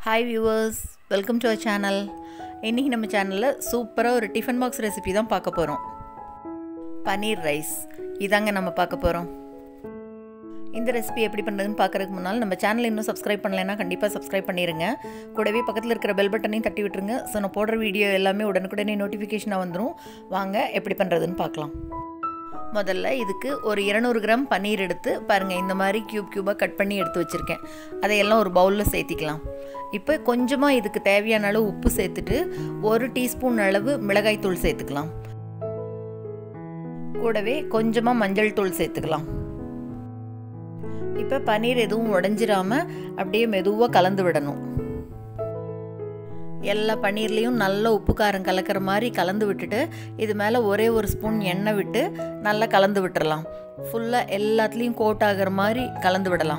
hi viewers welcome to our channel இன்றைக்கி நம்ம சேனலில் சூப்பராக ஒரு டிஃபன் பாக்ஸ் ரெசிபி தான் பார்க்க போகிறோம் பன்னீர் ரைஸ் இதாங்க நம்ம பார்க்க போகிறோம் இந்த ரெசிபி எப்படி பண்ணுறதுன்னு பார்க்குறதுக்கு முன்னால் நம்ம சேனல் இன்னும் சப்ஸ்கிரைப் பண்ணலைன்னா கண்டிப்பாக சப்ஸ்கிரைப் பண்ணிடுங்க கூடவே பக்கத்தில் இருக்கிற பெல் பட்டனையும் தட்டி விட்டுருங்க ஸோ நான் போடுற வீடியோ எல்லாமே உடனுக்குடனே நோட்டிஃபிகேஷனாக வந்துடும் வாங்க எப்படி பண்ணுறதுன்னு பார்க்கலாம் முதல்ல இதுக்கு ஒரு இரநூறு கிராம் பன்னீர் எடுத்து பாருங்கள் இந்த மாதிரி க்யூப் க்யூபாக கட் பண்ணி எடுத்து வச்சுருக்கேன் அதையெல்லாம் ஒரு பவுலில் சேர்த்திக்கலாம் இப்போ கொஞ்சமாக இதுக்கு தேவையான அளவு உப்பு சேர்த்துட்டு ஒரு டீஸ்பூன் அளவு மிளகாய் தூள் சேர்த்துக்கலாம் கூடவே கொஞ்சமாக மஞ்சள் தூள் சேர்த்துக்கலாம் இப்போ பன்னீர் எதுவும் உடஞ்சிராம அப்படியே மெதுவாக கலந்து விடணும் எல்லா பன்னீர்லேயும் நல்ல உப்பு காரம் கலக்கிற மாதிரி கலந்து விட்டுட்டு இது மேலே ஒரே ஒரு ஸ்பூன் எண்ணெய் விட்டு நல்லா கலந்து விட்டுறலாம் ஃபுல்லாக எல்லாத்துலேயும் கோட் ஆகிற மாதிரி கலந்து விடலாம்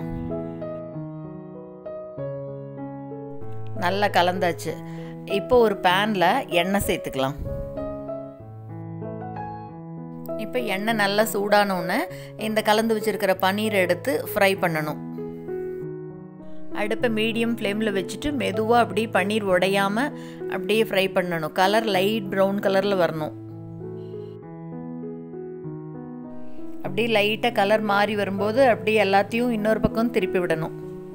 நல்லா கலந்தாச்சு இப்போ ஒரு பேனில் எண்ணெய் சேர்த்துக்கலாம் இப்போ எண்ணெய் நல்லா சூடானோடனே இந்த கலந்து வச்சுருக்கிற பன்னீரை எடுத்து ஃப்ரை பண்ணணும் அடுப்பை மீடியம் ஃப்ளேமில் வச்சுட்டு மெதுவாக அப்படியே பன்னீர் உடையாமல் அப்படியே ஃப்ரை பண்ணணும் கலர் லைட் ப்ரௌன் கலரில் வரணும் அப்படியே லைட்டாக கலர் மாறி வரும்போது அப்படியே எல்லாத்தையும் இன்னொரு பக்கம் திருப்பி விடணும்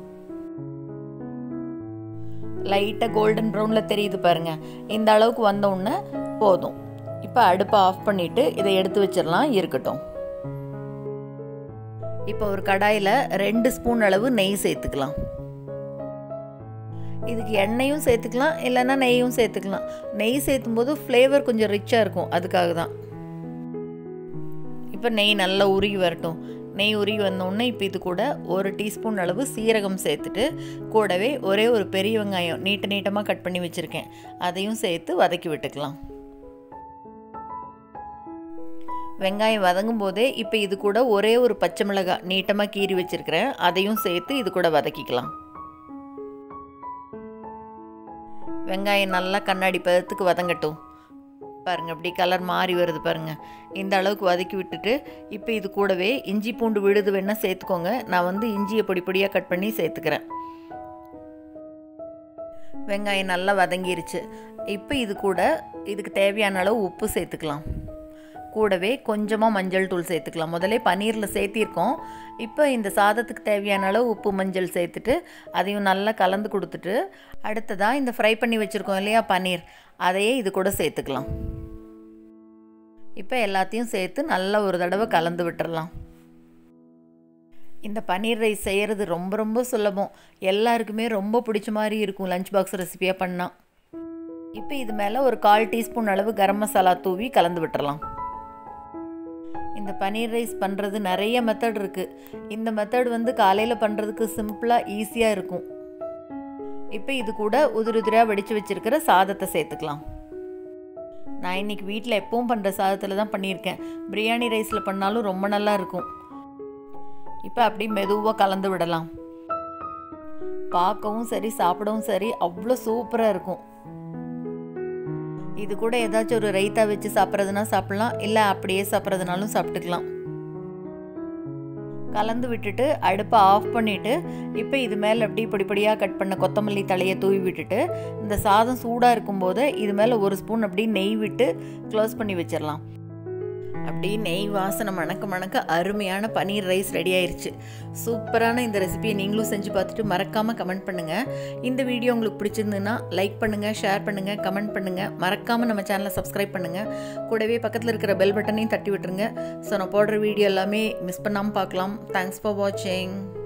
லைட்டாக கோல்டன் ப்ரௌனில் தெரியுது பாருங்கள் இந்த அளவுக்கு வந்தோடனே போதும் இப்போ அடுப்பை ஆஃப் பண்ணிவிட்டு இதை எடுத்து வச்சிடலாம் இருக்கட்டும் இப்போ ஒரு கடாயில் ரெண்டு ஸ்பூன் அளவு நெய் சேர்த்துக்கலாம் இதுக்கு எண்ணெயும் சேர்த்துக்கலாம் இல்லைன்னா நெய்யும் சேர்த்துக்கலாம் நெய் சேர்த்தும் போது ஃப்ளேவர் கொஞ்சம் ரிச்சாக இருக்கும் அதுக்காக தான் இப்போ நெய் நல்லா உருகி வரட்டும் நெய் உருகி வந்தோடனே இப்போ இது கூட ஒரு டீஸ்பூன் அளவு சீரகம் சேர்த்துட்டு கூடவே ஒரே ஒரு பெரிய வெங்காயம் நீட்ட நீட்டமாக கட் பண்ணி வச்சுருக்கேன் அதையும் சேர்த்து வதக்கி விட்டுக்கலாம் வெங்காயம் வதங்கும் போதே இப்போ இது கூட ஒரே ஒரு பச்சை மிளகாய் நீட்டமாக கீறி வச்சுருக்கிறேன் அதையும் சேர்த்து இது கூட வதக்கிக்கலாம் வெங்காயம் நல்லா கண்ணாடி பதத்துக்கு வதங்கட்டும் பாருங்கள் அப்படி கலர் மாறி வருது பாருங்கள் இந்த அளவுக்கு வதக்கி விட்டுட்டு இப்போ இது கூடவே இஞ்சி பூண்டு விழுது வேணால் சேர்த்துக்கோங்க நான் வந்து இஞ்சியை பொடி பொடியாக கட் பண்ணி சேர்த்துக்கிறேன் வெங்காயம் நல்லா வதங்கிருச்சு இப்போ இது கூட இதுக்கு தேவையான அளவு உப்பு சேர்த்துக்கலாம் கூடவே கொஞ்சமாக மஞ்சள் தூள் சேர்த்துக்கலாம் முதலே பன்னீரில் சேர்த்திருக்கோம் இப்போ இந்த சாதத்துக்கு தேவையான அளவு உப்பு மஞ்சள் சேர்த்துட்டு அதையும் நல்லா கலந்து கொடுத்துட்டு அடுத்ததாக இந்த ஃப்ரை பண்ணி வச்சுருக்கோம் இல்லையா பன்னீர் அதையே இது கூட சேர்த்துக்கலாம் இப்போ எல்லாத்தையும் சேர்த்து நல்லா ஒரு தடவை கலந்து விட்டுறலாம் இந்த பன்னீர் ரைஸ் செய்கிறது ரொம்ப ரொம்ப சுலபம் எல்லாருக்குமே ரொம்ப பிடிச்ச மாதிரி இருக்கும் லஞ்ச் பாக்ஸ் ரெசிபியாக பண்ணால் இப்போ இது மேலே ஒரு கால் டீஸ்பூன் அளவு கரம் மசாலா தூவி கலந்து விட்டுறலாம் இந்த பன்னீர் ரைஸ் பண்ணுறது நிறைய மெத்தட் இருக்குது இந்த மெத்தட் வந்து காலையில் பண்ணுறதுக்கு சிம்பிளாக ஈஸியாக இருக்கும் இப்போ இது கூட உதிரி உதிரியாக வெடித்து வச்சுருக்கிற சாதத்தை சேர்த்துக்கலாம் நான் இன்றைக்கி வீட்டில் எப்பவும் பண்ணுற சாதத்தில் தான் பண்ணியிருக்கேன் பிரியாணி ரைஸில் பண்ணாலும் ரொம்ப நல்லா இருக்கும் இப்போ அப்படி மெதுவாக கலந்து விடலாம் பார்க்கவும் சரி சாப்பிடவும் சரி அவ்வளோ சூப்பராக இருக்கும் இது கூட ஏதாச்சும் ஒரு ரைத்தா வச்சு சாப்பிட்றதுனா சாப்பிட்லாம் இல்லை அப்படியே சாப்பிட்றதுனாலும் சாப்பிட்டுக்கலாம் கலந்து விட்டுட்டு அடுப்பை ஆஃப் பண்ணிவிட்டு இப்போ இது மேலே அப்படி பொடி பொடியாக கட் பண்ண கொத்தமல்லி தலையை தூவி விட்டுட்டு இந்த சாதம் சூடாக இருக்கும்போது இது மேலே ஒரு ஸ்பூன் அப்படி நெய் விட்டு க்ளோஸ் பண்ணி வச்சிடலாம் அப்படி நெய் வாசனை மணக்க மணக்க அருமையான பன்னீர் ரைஸ் ரெடி ஆயிருச்சு சூப்பரான இந்த ரெசிபியை நீங்களும் செஞ்சு பார்த்துட்டு மறக்காமல் கமெண்ட் பண்ணுங்கள் இந்த வீடியோ உங்களுக்கு பிடிச்சிருந்துன்னா லைக் பண்ணுங்கள் ஷேர் பண்ணுங்கள் கமெண்ட் பண்ணுங்கள் மறக்காமல் நம்ம சேனலை சப்ஸ்கிரைப் பண்ணுங்கள் கூடவே பக்கத்தில் இருக்கிற பெல் பட்டனையும் தட்டி விட்டுருங்க ஸோ நான் போடுற வீடியோ எல்லாமே மிஸ் பண்ணாமல் பார்க்கலாம் தேங்க்ஸ் ஃபார் வாட்சிங்